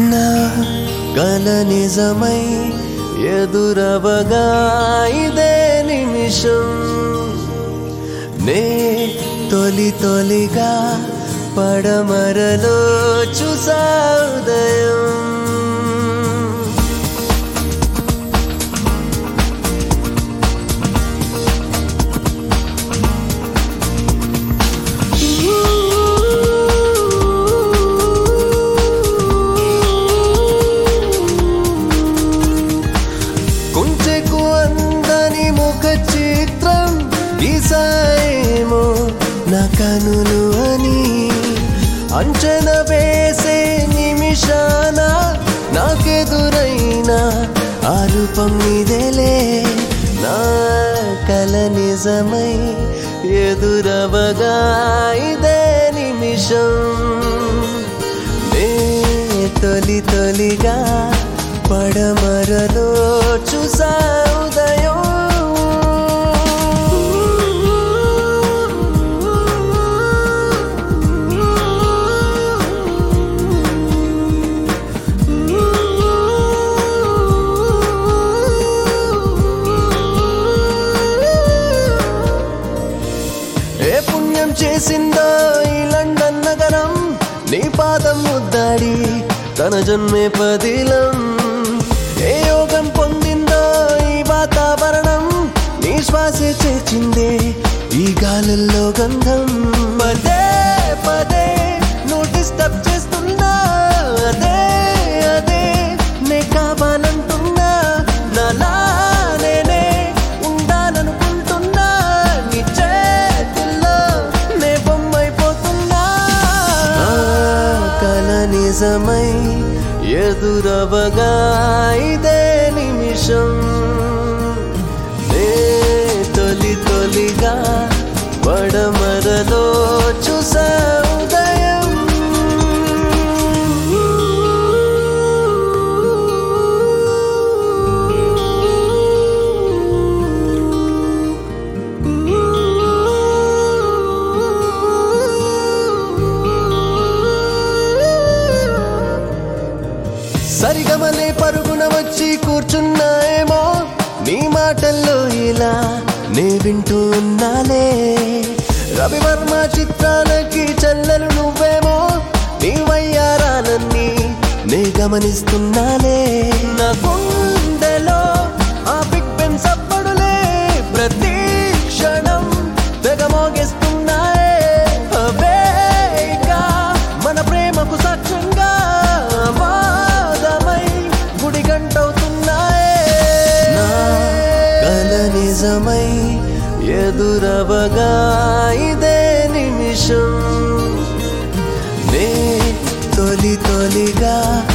నా కల నిజమై ఎదురవగా ఇదే నిమిషం నే తొలి తొలిగా పడమరలో చూసా ఉదయం కుంచెకు అందని ముఖ చిత్రం గీసాయేమో నా కనులు అని అంచన వేసే నిమిషాన నాకెదురైన ఆ రూపం నీదేలే నా కల నిజమై ఎదురవగా ఇదే నిమిషం నే తొలి తొలిగా పడమరలో చూసా ఉదయం ఏ పుణ్యం చేసిందో ఈ లండన్ నగరం నీ పాదం ముద్దాడి తన జన్మే పదిలం ఏ యోగం పొందిందో ఈ వాతావరణం నీ శ్వాసే చేర్చిందే ఈ గాలుల్లో గంధం పదే పదే నువ్వు డిస్టర్బ్ చేస్తున్నా అదే అదే నే కావాలంటున్నా నాలా నేనే ఉండాలనుకుంటున్నా నీ చేతుల్లో నే బొమ్మైపోతున్నా కల నిజమై ఎదురవగా ఇదే నిమిషం నే తొలి తొలిగా పడమరలో చూసా ఉదయం సరిగమలే పరుగున వచ్చి కూర్చున్నాయేమో నీ మాటల్లో ఇలా నే వింటూ ఉన్నాలే రవివర్మ చిత్రాలకి చెల్లెలు నువ్వేమో నీ వయ్యారాలన్నీ నే గమనిస్తున్నాలే నా గుండెలో ఆ బిగ్ పెన్ సప్పడులే ప్రతి క్షణం తెగ మోగిస్తున్నాయే అవేగా మన ప్రేమకు సాక్ష్యంగా వాదమై గుడి గంటవుతున్నాయే నా కల నిజమై ఎదురవగా ఇదే నిమిషం నే తొలి తొలిగా